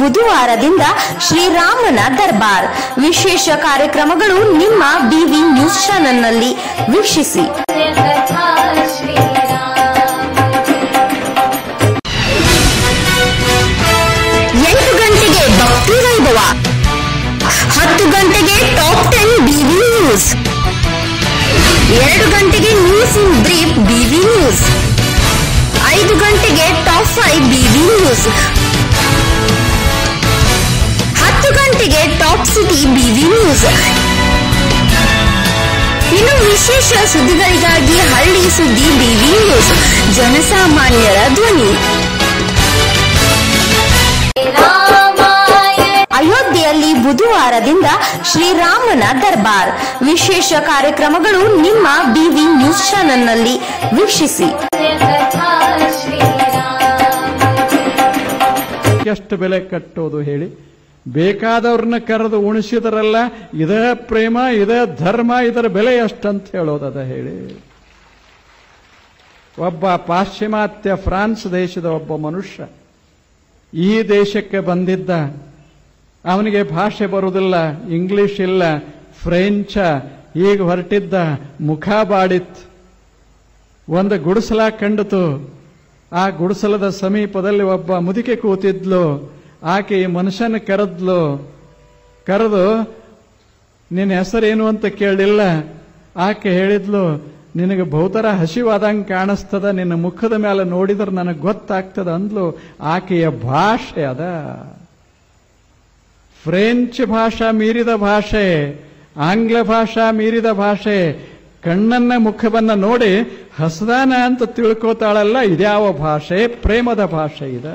ಬುಧವಾರದಿಂದ ಶ್ರೀರಾಮನ ದರ್ಬಾರ್ ವಿಶೇಷ ಕಾರ್ಯಕ್ರಮಗಳು ನಿಮ್ಮ ಬಿವಿ ನ್ಯೂಸ್ ಚಾನೆಲ್ನಲ್ಲಿ ವೀಕ್ಷಿಸಿ कथा श्रीराम ಎಂಟು ಗಂಟೆಗೆ ಭಕ್ತಿ ವೈಭವ ಹತ್ತು ಗಂಟೆಗೆ ಟಾಪ್ ಟೆನ್ ಬಿವಿ ನ್ಯೂಸ್ ಎರಡು ಗಂಟೆಗೆ news in brief BV news ಐದು ಗಂಟೆಗೆ ಟಾಪ್ ಫೈವ್ ಬಿವಿ ನ್ಯೂಸ್ ಹತ್ತು ಗಂಟೆಗೆ ಟಾಪ್ ಸಿಟಿ ಬಿವಿ ನ್ಯೂಸ್ ಇನ್ನು ವಿಶೇಷ ಸುದ್ದಿಗಳಿಗಾಗಿ ಹಳ್ಳಿ ಸುದ್ದಿ ಬಿವಿ ನ್ಯೂಸ್ ಜನಸಾಮಾನ್ಯರ ಧ್ವನಿ रामाय ಅಯೋಧ್ಯೆಯಲ್ಲಿ ಬುಧವಾರದಿಂದ ಶ್ರೀರಾಮನ ದರ್ಬಾರ್ ವಿಶೇಷ ಕಾರ್ಯಕ್ರಮಗಳು ನಿಮ್ಮ ಬಿವಿ ನ್ಯೂಸ್ ಚಾನೆಲ್ನಲ್ಲಿ ವೀಕ್ಷಿಸಿ कथा श्रीराम ಎಷ್ಟು ಬೆಲೆ ಕಟ್ಟೋದು ಹೇಳಿ ಬೇಕಾದವ್ರನ್ನ ಕರೆದು ಉಣಿಸಿದರಲ್ಲ ಇದೇ ಪ್ರೇಮ ಇದೇ ಧರ್ಮ ಇದರ ಬೆಲೆ ಎಷ್ಟಂತ ಹೇಳೋದದ ಹೇಳಿ ಒಬ್ಬ ಪಾಶ್ಚಿಮಾತ್ಯ ಫ್ರಾನ್ಸ್ ದೇಶದ ಒಬ್ಬ ಮನುಷ್ಯ ಈ ದೇಶಕ್ಕೆ ಬಂದಿದ್ದ ಅವನಿಗೆ ಭಾಷೆ ಬರುವುದಿಲ್ಲ ಇಂಗ್ಲಿಷ್ ಇಲ್ಲ ಫ್ರೆಂಚ ಈಗ ಹೊರಟಿದ್ದ ಮುಖ ಬಾಡಿತ್ ಒಂದು ಗುಡಿಸಲ ಕಂಡಿತು ಆ ಗುಡಿಸಲದ ಸಮೀಪದಲ್ಲಿ ಒಬ್ಬ ಮುದುಕೆ ಕೂತಿದ್ಲು ಆಕೆ ಈ ಮನುಷ್ಯನ ಕರೆದ್ಲು ಕರೆದು ನಿನ್ನ ಹೆಸರೇನು ಅಂತ ಕೇಳಲಿಲ್ಲ ಆಕೆ ಹೇಳಿದ್ಲು ನಿನಗೆ ಬಹುತರ ಹಸಿವಾದಂಗೆ ಕಾಣಿಸ್ತದ ನಿನ್ನ ಮುಖದ ಮೇಲೆ ನೋಡಿದ್ರೆ ನನಗೆ ಗೊತ್ತಾಗ್ತದ ಅಂದ್ಲು ಆಕೆಯ ಭಾಷೆ ಅದ ಫ್ರೆಂಚ್ ಭಾಷಾ ಮೀರಿದ ಭಾಷೆ ಆಂಗ್ಲ ಭಾಷಾ ಮೀರಿದ ಭಾಷೆ ಕಣ್ಣನ್ನ ಮುಖವನ್ನ ನೋಡಿ ಹಸದಾನ ಅಂತ ತಿಳ್ಕೋತಾಳಲ್ಲ ಇದ್ಯಾವ ಭಾಷೆ ಪ್ರೇಮದ ಭಾಷೆ ಇದ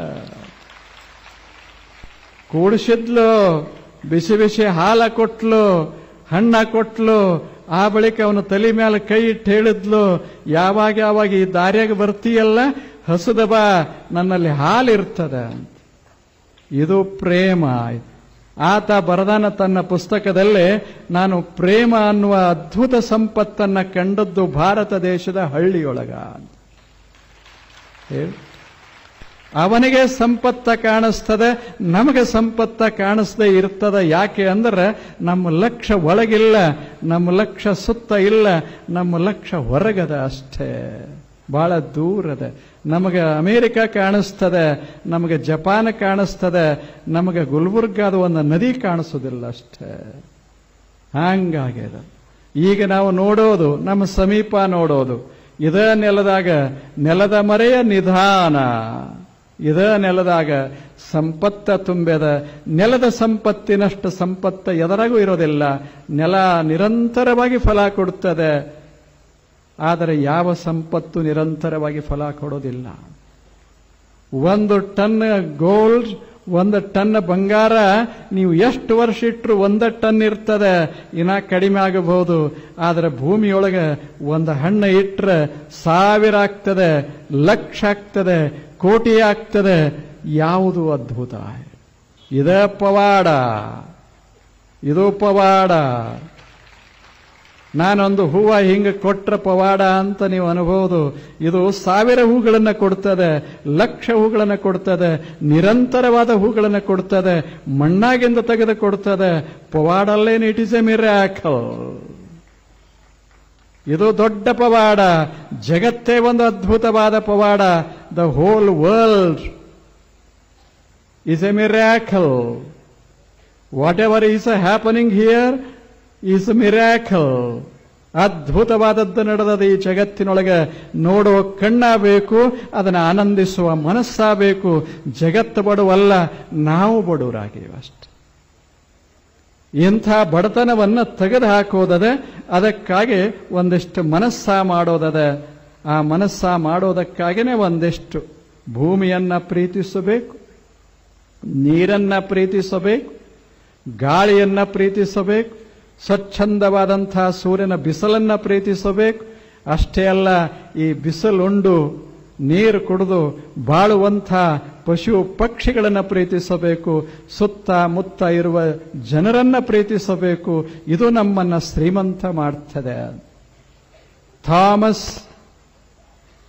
ಕೂಡಿಸಿದ್ಲು ಬಿಸಿ ಬಿಸಿ ಹಾಲ ಕೊಟ್ಲು ಹಣ್ಣ ಕೊಟ್ಲು ಆ ಬಳಿಕ ಅವನ ತಲೆ ಮೇಲೆ ಕೈ ಇಟ್ಟು ಹೇಳಿದ್ಲು ಯಾವಾಗ ಯಾವಾಗ ಈ ದಾರ್ಯಾಗ ಬರ್ತೀಯಲ್ಲ ಹಸದ ಬಾ ನನ್ನಲ್ಲಿ ಹಾಲಿರ್ತದ ಅಂತ ಇದು ಪ್ರೇಮ ಆತ ಬರದಾನ ತನ್ನ ಪುಸ್ತಕದಲ್ಲೇ ನಾನು ಪ್ರೇಮ ಅನ್ನುವ ಅದ್ಭುತ ಸಂಪತ್ತನ್ನ ಕಂಡದ್ದು ಭಾರತ ದೇಶದ ಹಳ್ಳಿಯೊಳಗ ಅಂತ ಹೇಳಿ ಅವನಿಗೆ ಸಂಪತ್ತ ಕಾಣಿಸ್ತದೆ ನಮಗೆ ಸಂಪತ್ತ ಕಾಣಿಸ್ದೇ ಇರ್ತದ ಯಾಕೆ ಅಂದ್ರೆ ನಮ್ಮ ಲಕ್ಷ್ಯ ಒಳಗಿಲ್ಲ ನಮ್ಮ ಲಕ್ಷ್ಯ ಸುತ್ತ ಇಲ್ಲ ನಮ್ಮ ಲಕ್ಷ್ಯ ಹೊರಗದ ಅಷ್ಟೇ ಬಹಳ ದೂರದ ನಮಗೆ ಅಮೇರಿಕ ಕಾಣಿಸ್ತದೆ ನಮಗೆ ಜಪಾನ್ ಕಾಣಿಸ್ತದೆ ನಮಗೆ ಗುಲ್ಬರ್ಗಾದ ಒಂದು ನದಿ ಕಾಣಿಸೋದಿಲ್ಲ ಅಷ್ಟೇ ಹಂಗಾಗ್ಯದ ಈಗ ನಾವು ನೋಡೋದು ನಮ್ಮ ಸಮೀಪ ನೋಡೋದು ಇದ ನೆಲದಾಗ ನೆಲದ ಮರೆಯ ನಿಧಾನ ಇದ ನೆಲದಾಗ ಸಂಪತ್ತ ತುಂಬ್ಯದ ನೆಲದ ಸಂಪತ್ತಿನಷ್ಟು ಸಂಪತ್ತ ಎದರಾಗೂ ಇರೋದಿಲ್ಲ ನೆಲ ನಿರಂತರವಾಗಿ ಫಲ ಕೊಡುತ್ತದೆ ಆದರೆ ಯಾವ ಸಂಪತ್ತು ನಿರಂತರವಾಗಿ ಫಲ ಕೊಡೋದಿಲ್ಲ ಒಂದು ಟನ್ ಗೋಲ್ಡ್ ಒಂದು ಟನ್ ಬಂಗಾರ ನೀವು ಎಷ್ಟು ವರ್ಷ ಇಟ್ಟರು ಒಂದ ಟನ್ ಇರ್ತದೆ ಇನ್ನ ಕಡಿಮೆ ಆಗಬಹುದು ಆದರೆ ಭೂಮಿಯೊಳಗೆ ಒಂದು ಹಣ್ಣು ಇಟ್ಟರೆ ಸಾವಿರ ಆಗ್ತದೆ ಲಕ್ಷ ಆಗ್ತದೆ ಕೋಟಿ ಆಗ್ತದೆ ಯಾವುದು ಅದ್ಭುತ ಇದ ಪವಾಡ ಇದು ಪವಾಡ ನಾನೊಂದು ಹೂವ ಹಿಂಗೆ ಕೊಟ್ರ ಪವಾಡ ಅಂತ ನೀವು ಅನ್ಬೋದು ಇದು ಸಾವಿರ ಹೂಗಳನ್ನು ಕೊಡ್ತದೆ ಲಕ್ಷ ಹೂಗಳನ್ನು ಕೊಡ್ತದೆ ನಿರಂತರವಾದ ಹೂಗಳನ್ನು ಕೊಡ್ತದೆ ಮಣ್ಣಾಗಿಂದ ತೆಗೆದು ಕೊಡ್ತದೆ ಪವಾಡಲ್ಲೇನು ಇಟ್ ಇಸ್ ಎ ಮಿರಾಕಲ್ ಇದು ದೊಡ್ಡ ಪವಾಡ ಜಗತ್ತೇ ಒಂದು ಅದ್ಭುತವಾದ ಪವಾಡ the whole world is a miracle whatever is happening here is miracle ಅದ್ಭುತವಾದದ್ದು ನಡೆದದ ಈ ಜಗತ್ತಿನೊಳಗೆ ನೋಡುವ ಕಣ್ಣಾಗಬೇಕು ಅದನ್ನು ಆನಂದಿಸುವ ಮನಸ್ಸಾಗಬೇಕು ಜಗತ್ತು ಬಡವಲ್ಲ ನಾವು ಬಡವರಾಗಿವೆ ಅಷ್ಟೆ ಇಂಥ ಬಡತನವನ್ನು ತೆಗೆದು ಹಾಕೋದದೆ ಅದಕ್ಕಾಗಿ ಒಂದಿಷ್ಟು ಮನಸ್ಸ ಮಾಡೋದದ ಆ ಮನಸ್ಸ ಮಾಡೋದಕ್ಕಾಗಿನೇ ಒಂದಿಷ್ಟು ಭೂಮಿಯನ್ನ ಪ್ರೀತಿಸಬೇಕು ನೀರನ್ನ ಪ್ರೀತಿಸಬೇಕು ಗಾಳಿಯನ್ನ ಪ್ರೀತಿಸಬೇಕು ಸ್ವಚ್ಛಂದವಾದಂತಹ ಸೂರ್ಯನ ಬಿಸಿಲನ್ನ ಪ್ರೀತಿಸಬೇಕು ಅಷ್ಟೇ ಅಲ್ಲ ಈ ಬಿಸಿಲುಂಡು ನೀರು ಕುಡಿದು ಬಾಳುವಂಥ ಪಶು ಪಕ್ಷಿಗಳನ್ನು ಪ್ರೀತಿಸಬೇಕು ಸುತ್ತ ಮುತ್ತ ಇರುವ ಜನರನ್ನ ಪ್ರೀತಿಸಬೇಕು ಇದು ನಮ್ಮನ್ನ ಶ್ರೀಮಂತ ಮಾಡ್ತದೆ ಥಾಮಸ್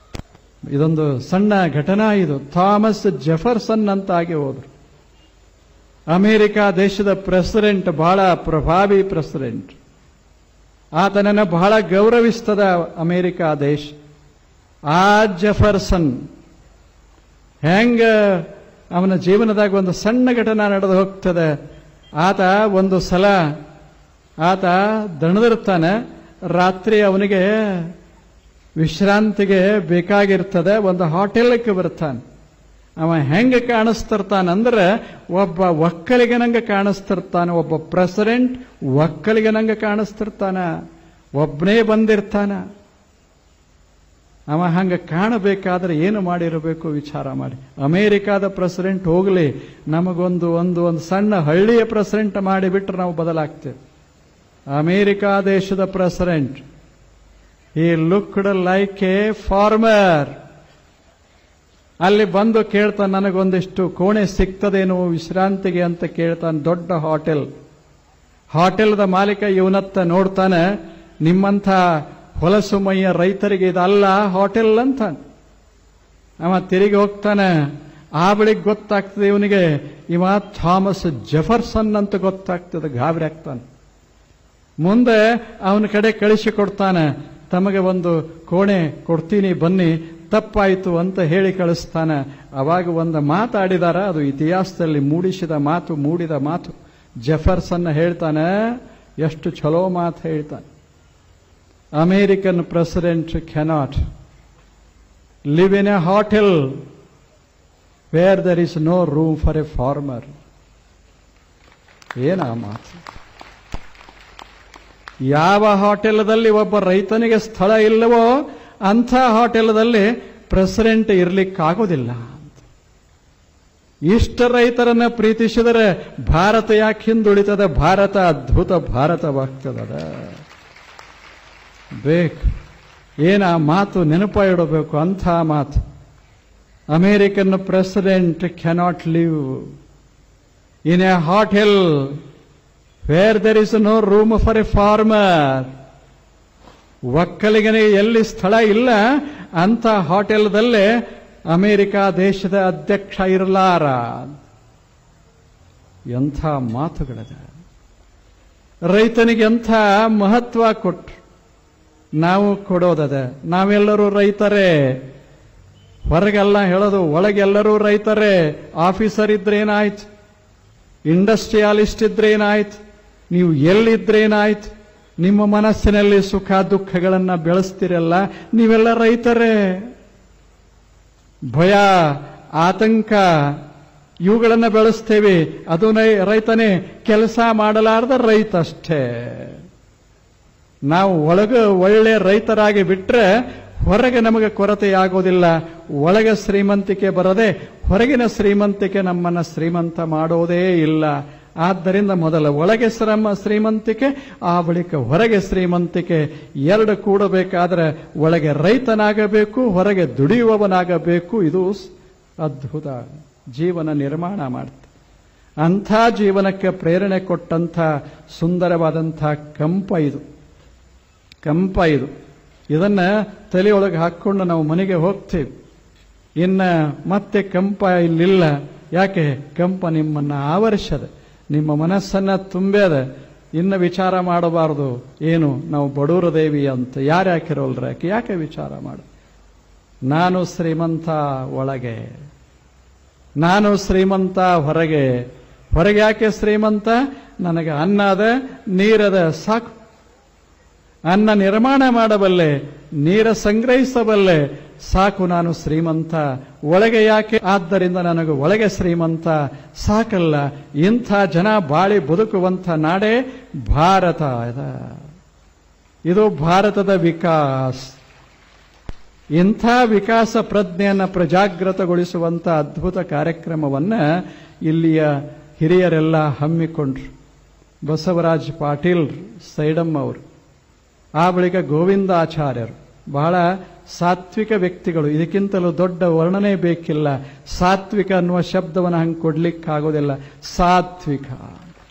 ಇದೊಂದು ಸಣ್ಣ ಘಟನಾ ಇದು ಥಾಮಸ್ ಜೆಫರ್ಸನ್ ಅಂತಾಗಿ ಹೋದ್ರು ಅಮೆರಿಕ ದೇಶದ ಪ್ರೆಸಿಡೆಂಟ್ ಬಹಳ ಪ್ರಭಾವಿ ಪ್ರೆಸಿಡೆಂಟ್ ಆತನನ್ನು ಬಹಳ ಗೌರವಿಸ್ತದ ಅಮೆರಿಕ ದೇಶ ಆ ಜೆಫರ್ಸನ್ ಹೆಂಗ ಅವನ ಜೀವನದಾಗ ಒಂದು ಸಣ್ಣ ಘಟನೆ ನಡೆದು ಹೋಗ್ತದೆ ಆತ ಒಂದು ಸಲ ಆತ ದಣದಿರ್ತಾನೆ ರಾತ್ರಿ ಅವನಿಗೆ ವಿಶ್ರಾಂತಿಗೆ ಬೇಕಾಗಿರ್ತದೆ ಒಂದು ಹೋಟೆಲ್ಗೆ ಬರ್ತಾನೆ ಅವ ಹೆಂಗ ಕಾಣಿಸ್ತಿರ್ತಾನಂದ್ರೆ ಒಬ್ಬ ಒಕ್ಕಲಿಗನಂಗ ಕಾಣಿಸ್ತಿರ್ತಾನೆ ಒಬ್ಬ ಪ್ರೆಸಿಡೆಂಟ್ ಒಕ್ಕಲಿಗನಂಗ ಕಾಣಿಸ್ತಿರ್ತಾನ ಒಬ್ಬನೇ ಬಂದಿರ್ತಾನ ಅವ ಹಂಗ ಕಾಣಬೇಕಾದ್ರೆ ಏನು ಮಾಡಿರಬೇಕು ವಿಚಾರ ಮಾಡಿ ಅಮೇರಿಕಾದ ಪ್ರೆಸಿಡೆಂಟ್ ಹೋಗ್ಲಿ ನಮಗೊಂದು ಒಂದು ಒಂದು ಸಣ್ಣ ಹಳ್ಳಿಯ ಪ್ರೆಸಿಡೆಂಟ್ ಮಾಡಿಬಿಟ್ರೆ ನಾವು ಬದಲಾಗ್ತೇವೆ ಅಮೇರಿಕಾ ದೇಶದ ಪ್ರೆಸಿಡೆಂಟ್ ಈ ಲುಕ್ಡ್ ಲೈಕ್ ಎ ಫಾರ್ಮರ್ ಅಲ್ಲಿ ಬಂದು ಕೇಳ್ತಾನೆ ನನಗೊಂದಿಷ್ಟು ಕೋಣೆ ಸಿಗ್ತದೇನೋ ವಿಶ್ರಾಂತಿಗೆ ಅಂತ ಕೇಳ್ತಾನೆ ದೊಡ್ಡ ಹೋಟೆಲ್ ಹೋಟೆಲ್ದ ಮಾಲೀಕ ಇವನತ್ತ ನೋಡ್ತಾನೆ ನಿಮ್ಮಂಥ ಹೊಲಸು ಮೈಯ ರೈತರಿಗೆ ಇದಲ್ಲ ಹೋಟೆಲ್ ಅಂತ ಅವ ತಿರುಗಿ ಹೋಗ್ತಾನೆ ಆ ಬಳಿಗೆ ಗೊತ್ತಾಗ್ತದೆ ಇವನಿಗೆ ಇವ ಥಾಮಸ್ ಜೆಫರ್ಸನ್ ಅಂತ ಗೊತ್ತಾಗ್ತದೆ ಗಾಬರಿ ಆಗ್ತಾನೆ ಮುಂದೆ ಅವನ ಕಡೆ ಕಳಿಸಿ ಕೊಡ್ತಾನೆ ತಮಗೆ ಒಂದು ಕೋಣೆ ಕೊಡ್ತೀನಿ ಬನ್ನಿ ತಪ್ಪಾಯಿತು ಅಂತ ಹೇಳಿ ಕಳಿಸ್ತಾನೆ ಅವಾಗ ಒಂದು ಮಾತಾಡಿದಾರ ಅದು ಇತಿಹಾಸದಲ್ಲಿ ಮೂಡಿಸಿದ ಮಾತು ಮೂಡಿದ ಮಾತು ಜೆಫರ್ಸನ್ ಹೇಳ್ತಾನೆ ಎಷ್ಟು ಚಲೋ ಮಾತು ಹೇಳ್ತಾನೆ American president cannot live in a hotel where there is no room for a farmer ಏನ ಮಾತು ಯಾವ ಹೋಟೆಲ್ದಲ್ಲಿ ಒಬ್ಬ ರೈತನಿಗೆ ಸ್ಥಳ ಇಲ್ಲವೋ ಅಂಥ ಹೋಟೆಲ್ದಲ್ಲಿ ಪ್ರೆಸಿಡೆಂಟ್ ಇರ್ಲಿಕ್ಕಾಗೋದಿಲ್ಲ ಇಷ್ಟ ರೈತರನ್ನ ಪ್ರೀತಿಸಿದರೆ ಭಾರತ ಯಾಕೆ ಹಿಂದುಳಿತದ ಭಾರತ ಅದ್ಭುತ ಭಾರತವಾಗ್ತದ ಬೇಕು ಏನ ಮಾತು ನೆನಪ ಇಡಬೇಕು ಅಂಥ ಮಾತು American president cannot live in a hotel where there is no room for a farmer ಒಕ್ಕಲಿಗನಿಗೆ ಎಲ್ಲಿ ಸ್ಥಳ ಇಲ್ಲ ಅಂತ ಹೋಟೆಲ್ದಲ್ಲೇ ಅಮೆರಿಕ ದೇಶದ ಅಧ್ಯಕ್ಷ ಇರಲಾರ ಎಂಥ ಮಾತುಗಳಿದೆ ರೈತನಿಗೆ ಎಂಥ ಮಹತ್ವ ಕೊಟ್ಟು ನಾವು ಕೊಡೋದದ ನಾವೆಲ್ಲರೂ ರೈತರೇ ಹೊರಗೆಲ್ಲ ಹೇಳೋದು ಒಳಗೆಲ್ಲರೂ ರೈತರೇ ಆಫೀಸರ್ ಇದ್ರೇನಾಯ್ತು ಇಂಡಸ್ಟ್ರಿಯಾಲಿಸ್ಟ್ ಇದ್ರೇನಾಯ್ತು ನೀವು ಎಲ್ಲಿದ್ರೇನಾಯ್ತು ನಿಮ್ಮ ಮನಸ್ಸಿನಲ್ಲಿ ಸುಖ ದುಃಖಗಳನ್ನ ಬೆಳೆಸ್ತಿರಲ್ಲ ನೀವೆಲ್ಲ ರೈತರೇ ಭಯ ಆತಂಕ ಇವುಗಳನ್ನ ಬೆಳೆಸ್ತೇವೆ ಅದು ನೈ- ರೈತನೇ ಕೆಲಸ ಮಾಡಲಾರ್ದ ರೈತ ಅಷ್ಟೇ ನಾವು ಒಳಗ ಒಳ್ಳೆ ರೈತರಾಗಿ ಬಿಟ್ರೆ ಹೊರಗೆ ನಮಗೆ ಕೊರತೆಯಾಗೋದಿಲ್ಲ ಒಳಗೆ ಶ್ರೀಮಂತಿಕೆ ಬರದೆ ಹೊರಗಿನ ಶ್ರೀಮಂತಿಕೆ ನಮ್ಮನ್ನ ಶ್ರೀಮಂತ ಮಾಡೋದೇ ಇಲ್ಲ ಆದ್ದರಿಂದ ಮೊದಲ ಒಳಗೆ ಶ್ರಮ ಶ್ರೀಮಂತಿಕೆ ಆ ಬಳಿಕ ಹೊರಗೆ ಶ್ರೀಮಂತಿಕೆ ಎರಡು ಕೂಡಬೇಕಾದ್ರೆ ಒಳಗೆ ರೈತನಾಗಬೇಕು ಹೊರಗೆ ದುಡಿಯುವವನಾಗಬೇಕು ಇದು ಸ್- ಅದ್ಭುತ ಜೀವನ ನಿರ್ಮಾಣ ಮಾಡ್ತೆ ಅಂಥ ಜೀವನಕ್ಕೆ ಪ್ರೇರಣೆ ಕೊಟ್ಟಂಥ ಸುಂದರವಾದಂಥ ಕಂಪ ಇದು ಕಂಪ ಇದು ಇದನ್ನ ತಲೆಯೊಳಗೆ ಹಾಕ್ಕೊಂಡು ನಾವು ಮನೆಗೆ ಹೋಗ್ತೇವೆ ಇನ್ನ ಮತ್ತೆ ಕಂಪ ಇಲ್ಲಿಲ್ಲ ಯಾಕೆ ಕಂಪ ನಿಮ್ಮನ್ನ ಆವರಿಸದ ನಿಮ್ಮ ಮನಸ್ಸನ್ನ ತುಂಬ್ಯದ ಇನ್ನು ವಿಚಾರ ಮಾಡಬಾರದು ಏನು ನಾವು ಬಡೂರ ದೇವಿ ಅಂತ ಯಾರು ಹಾಕಿರೋಲ್ರ ಯಾಕೆ ಯಾಕೆ ವಿಚಾರ ಮಾಡು ನಾನು ಶ್ರೀಮಂತ ಒಳಗೆ ನಾನು ಶ್ರೀಮಂತ ಹೊರಗೆ ಹೊರಗೆ ಯಾಕೆ ಶ್ರೀಮಂತ ನನಗೆ ಅನ್ನ ಅದ ನೀರದ ಸಾಕು ಅನ್ನ ನಿರ್ಮಾಣ ಮಾಡಬಲ್ಲೆ ನೀರ ಸಂಗ್ರಹಿಸಬಲ್ಲೆ ಸಾಕು ನಾನು ಶ್ರೀಮಂತ ಒಳಗೆ ಯಾಕೆ ಆದ್ದರಿಂದ ನನಗೆ ಒಳಗೆ ಶ್ರೀಮಂತ ಸಾಕಲ್ಲ ಇಂಥ ಜನ ಬಾಳಿ ಬದುಕುವಂಥ ನಾಡೇ ಭಾರತ ಇದ. ಇದು ಭಾರತದ ವಿಕಾಸ್ ಇಂಥ ವಿಕಾಸ ಪ್ರಜ್ಞೆಯನ್ನು ಪ್ರಜಾಗೃತಗೊಳಿಸುವಂಥ ಅದ್ಭುತ ಕಾರ್ಯಕ್ರಮವನ್ನ ಇಲ್ಲಿಯ ಹಿರಿಯರೆಲ್ಲ ಹಮ್ಮಿಕೊಂಡ್ರು ಬಸವರಾಜ್ ಪಾಟೀಲ್ ಸೈಡಮ್ ಅವರು ಆ ಬಳಿಕ ಗೋವಿಂದಾಚಾರ್ಯರು ಬಹಳ ಸಾತ್ವಿಕ ವ್ಯಕ್ತಿಗಳು ಇದಕ್ಕಿಂತಲೂ ದೊಡ್ಡ ವರ್ಣನೆ ಬೇಕಿಲ್ಲ ಸಾತ್ವಿಕ ಅನ್ನುವ ಶಬ್ದವನ್ನು ಹಂಗೆ ಕೊಡ್ಲಿಕ್ಕಾಗೋದಿಲ್ಲ ಸಾತ್ವಿಕ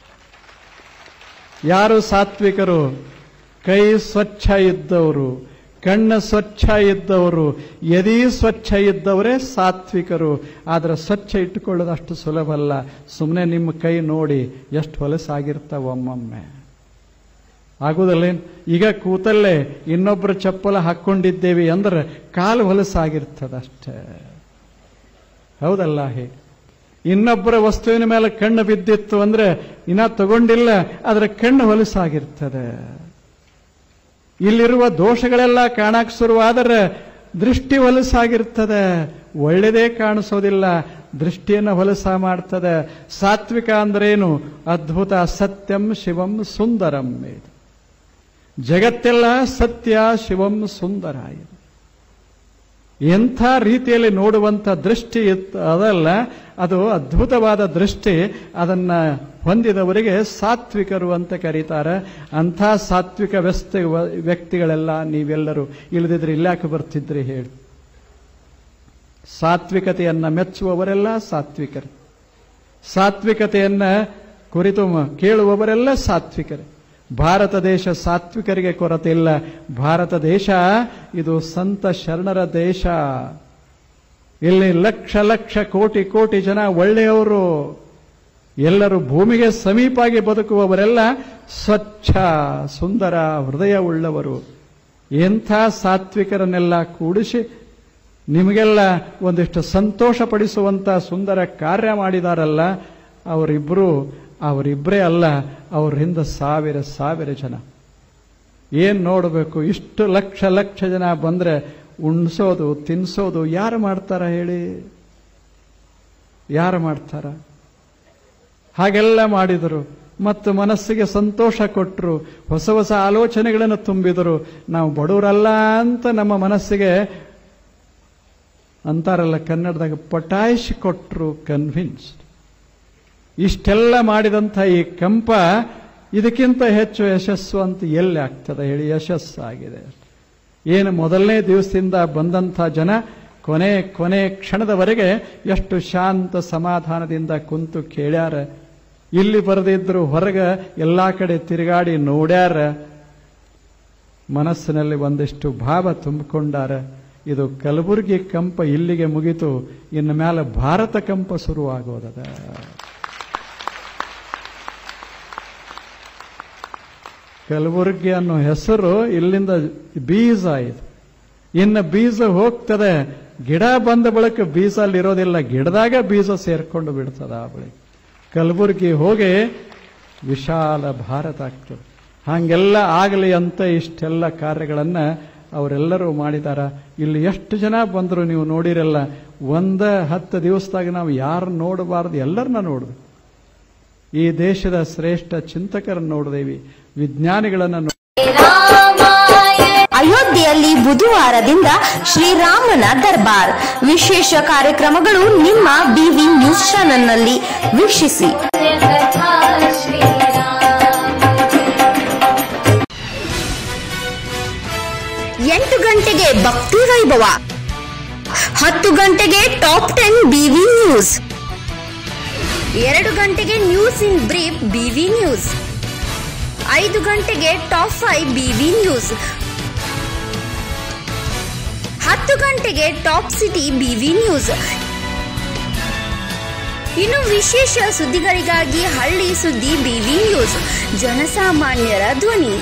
ಯಾರು ಸಾತ್ವಿಕರು ಕೈ ಸ್ವಚ್ಛ ಇದ್ದವರು ಕಣ್ಣ ಸ್ವಚ್ಛ ಇದ್ದವರು ಎದಿ ಸ್ವಚ್ಛ ಇದ್ದವರೇ ಸಾತ್ವಿಕರು ಆದರೆ ಸ್ವಚ್ಛ ಇಟ್ಟುಕೊಳ್ಳೋದು ಅಷ್ಟು ಸುಲಭ ಅಲ್ಲ ಸುಮ್ಮನೆ ನಿಮ್ಮ ಕೈ ನೋಡಿ ಎಷ್ಟು ಹೊಲಸಾಗಿರ್ತಾವ ಒಮ್ಮೊಮ್ಮೆ ಆಗುದಲ್ಲೇನು ಈಗ ಕೂತಲ್ಲೇ ಇನ್ನೊಬ್ಬರ ಚಪ್ಪಲ ಹಾಕ್ಕೊಂಡಿದ್ದೇವೆ ಅಂದ್ರೆ ಕಾಲು ಹೊಲಸಾಗಿರ್ತದ ಅಷ್ಟೇ ಹೌದಲ್ಲ ಹೇಗೆ ಇನ್ನೊಬ್ಬರ ವಸ್ತುವಿನ ಮೇಲೆ ಕಣ್ಣು ಬಿದ್ದಿತ್ತು ಅಂದ್ರೆ ಇನ್ನ ತಗೊಂಡಿಲ್ಲ ಅದರ ಕಣ್ಣು ಹೊಲಸಾಗಿರ್ತದೆ ಇಲ್ಲಿರುವ ದೋಷಗಳೆಲ್ಲ ಕಾಣಕ್ ಶುರುವಾದರೆ ದೃಷ್ಟಿ ಹೊಲಸಾಗಿರ್ತದೆ ಒಳ್ಳೆದೇ ಕಾಣಿಸೋದಿಲ್ಲ ದೃಷ್ಟಿಯನ್ನು ಹೊಲಸ ಮಾಡ್ತದೆ ಸಾತ್ವಿಕ ಅಂದ್ರೇನು ಅದ್ಭುತ ಸತ್ಯಂ ಶಿವಂ ಸುಂದರಂ ಇದು ಜಗತ್ತೆಲ್ಲ ಸತ್ಯ ಶಿವಂ ಸುಂದರ ಇದು ಎಂಥ ರೀತಿಯಲ್ಲಿ ನೋಡುವಂಥ ದೃಷ್ಟಿ ಇತ್ತು ಅದಲ್ಲ ಅದು ಅದ್ಭುತವಾದ ದೃಷ್ಟಿ ಅದನ್ನ ಹೊಂದಿದವರಿಗೆ ಸಾತ್ವಿಕರು ಅಂತ ಕರೀತಾರೆ ಅಂಥ ಸಾತ್ವಿಕ ವ್ಯವಸ್ಥೆ ವ್ಯಕ್ತಿಗಳೆಲ್ಲ ನೀವೆಲ್ಲರೂ ಇಲ್ಲದಿದ್ರೆ ಇಲ್ಲಾಕೆ ಬರ್ತಿದ್ರಿ ಹೇಳಿ ಸಾತ್ವಿಕತೆಯನ್ನ ಮೆಚ್ಚುವವರೆಲ್ಲ ಸಾತ್ವಿಕರು ಸಾತ್ವಿಕತೆಯನ್ನ ಕುರಿತು ಮ- ಕೇಳುವವರೆಲ್ಲ ಸಾತ್ವಿಕರೇ ಭಾರತ ದೇಶ ಸಾತ್ವಿಕರಿಗೆ ಕೊರತೆ ಇಲ್ಲ ಭಾರತ ದೇಶ ಇದು ಸಂತ ಶರಣರ ದೇಶ ಇಲ್ಲಿ ಲಕ್ಷ ಲಕ್ಷ ಕೋಟಿ ಕೋಟಿ ಜನ ಒಳ್ಳೆಯವರು ಎಲ್ಲರೂ ಭೂಮಿಗೆ ಸಮೀಪಾಗಿ ಬದುಕುವವರೆಲ್ಲ ಸ್ವಚ್ಛ ಸುಂದರ ಹೃದಯ ಉಳ್ಳವರು ಎಂಥ ಸಾತ್ವಿಕರನ್ನೆಲ್ಲ ಕೂಡಿಸಿ ನಿಮಗೆಲ್ಲ ಒಂದಿಷ್ಟು ಸಂತೋಷ ಪಡಿಸುವಂತ ಸುಂದರ ಕಾರ್ಯ ಮಾಡಿದಾರಲ್ಲ ಅವರಿಬ್ಬರು ಅವರಿಬ್ಬರೇ ಅಲ್ಲ ಅವ್ರ ಹಿಂದೆ ಸಾವಿರ ಸಾವಿರ ಜನ ಏನ್ ನೋಡಬೇಕು ಇಷ್ಟು ಲಕ್ಷ ಲಕ್ಷ ಜನ ಬಂದ್ರೆ ಉಣ್ಸೋದು ತಿನ್ಸೋದು ಯಾರು ಮಾಡ್ತಾರ ಹೇಳಿ ಯಾರು ಮಾಡ್ತಾರ ಹಾಗೆಲ್ಲ ಮಾಡಿದರು ಮತ್ತು ಮನಸ್ಸಿಗೆ ಸಂತೋಷ ಕೊಟ್ಟರು ಹೊಸ ಹೊಸ ಆಲೋಚನೆಗಳನ್ನು ತುಂಬಿದರು ನಾವು ಬಡವರಲ್ಲ ಅಂತ ನಮ್ಮ ಮನಸ್ಸಿಗೆ ಅಂತಾರಲ್ಲ ಕನ್ನಡದಾಗ ಪಟಾಯಿಸಿ ಕೊಟ್ಟರು ಕನ್ವಿನ್ಸ್ಡ್ ಇಷ್ಟೆಲ್ಲ ಮಾಡಿದಂಥ ಈ ಕಂಪ ಇದಕ್ಕಿಂತ ಹೆಚ್ಚು ಯಶಸ್ಸು ಅಂತ ಎಲ್ಲಿ ಆಗ್ತದೆ ಹೇಳಿ ಯಶಸ್ಸಾಗಿದೆ ಏನು ಮೊದಲನೇ ದಿವಸದಿಂದ ಬಂದಂಥ ಜನ ಕೊನೆ ಕೊನೆ ಕ್ಷಣದವರೆಗೆ ಎಷ್ಟು ಶಾಂತ ಸಮಾಧಾನದಿಂದ ಕುಂತು ಕೇಳ್ಯಾರ ಇಲ್ಲಿ ಬರದಿದ್ರು ಹೊರಗೆ ಎಲ್ಲಾ ಕಡೆ ತಿರುಗಾಡಿ ನೋಡ್ಯಾರ ಮನಸ್ಸಿನಲ್ಲಿ ಒಂದಿಷ್ಟು ಭಾವ ತುಂಬಿಕೊಂಡಾರ ಇದು ಕಲಬುರಗಿ ಕಂಪ ಇಲ್ಲಿಗೆ ಮುಗಿತು ಇನ್ನು ಮೇಲೆ ಭಾರತ ಕಂಪ ಶುರುವಾಗೋದದ ಕಲಬುರಗಿ ಅನ್ನೋ ಹೆಸರು ಇಲ್ಲಿಂದ ಬೀಜ ಇದು ಇನ್ನು ಬೀಜ ಹೋಗ್ತದೆ ಗಿಡ ಬಂದ ಬಳಿಕ ಬೀಜ ಅಲ್ಲಿರೋದಿಲ್ಲ ಗಿಡದಾಗ ಬೀಜ ಸೇರ್ಕೊಂಡು ಬಿಡ್ತದ ಆ ಬಳಿಕ ಕಲಬುರಗಿ ಹೋಗಿ ವಿಶಾಲ ಭಾರತ ಆಗ್ತದೆ ಹಾಗೆಲ್ಲ ಆಗಲಿ ಅಂತ ಇಷ್ಟೆಲ್ಲ ಕಾರ್ಯಗಳನ್ನ ಅವರೆಲ್ಲರೂ ಮಾಡಿದಾರ ಇಲ್ಲಿ ಎಷ್ಟು ಜನ ಬಂದರು ನೀವು ನೋಡಿರಲ್ಲ ಒಂದ ಹತ್ತು ದಿವಸದಾಗ ನಾವು ಯಾರು ನೋಡಬಾರ್ದು ಎಲ್ಲರನ್ನ ನೋಡ್ಬೇಕು ಈ ದೇಶದ ಶ್ರೇಷ್ಠ ಚಿಂತಕರನ್ನು ನೋಡಿದೇವಿ ವಿಜ್ಞಾನಿಗಳನ್ನ ನೋ- ಅಯೋಧ್ಯೆಯಲ್ಲಿ ಬುಧವಾರದಿಂದ ಶ್ರೀರಾಮನ ದರ್ಬಾರ್ ವಿಶೇಷ ಕಾರ್ಯಕ್ರಮಗಳು ನಿಮ್ಮ ಬಿವಿ ನ್ಯೂಸ್ ಚಾನೆಲ್ನಲ್ಲಿ ವೀಕ್ಷಿಸಿ कथा श्रीराम ಎಂಟು ಗಂಟೆಗೆ ಭಕ್ತಿ ವೈಭವ ಹತ್ತು ಗಂಟೆಗೆ ಟಾಪ್ ಟೆನ್ ಬಿವಿ ನ್ಯೂಸ್ ಎರಡು ಗಂಟೆಗೆ news in brief BV news ಐದು ಗಂಟೆಗೆ ಟಾಪ್ ಫೈವ್ ಬಿವಿ ನ್ಯೂಸ್ ಹತ್ತು ಗಂಟೆಗೆ ಟಾಪ್ ಸಿಟಿ ಬಿವಿ ನ್ಯೂಸ್ ಇನ್ನು ವಿಶೇಷ ಸುದ್ದಿಗಳಿಗಾಗಿ ಹಳ್ಳಿ ಸುದ್ದಿ ಬಿವಿ ನ್ಯೂಸ್ ಜನಸಾಮಾನ್ಯರ ಧ್ವನಿ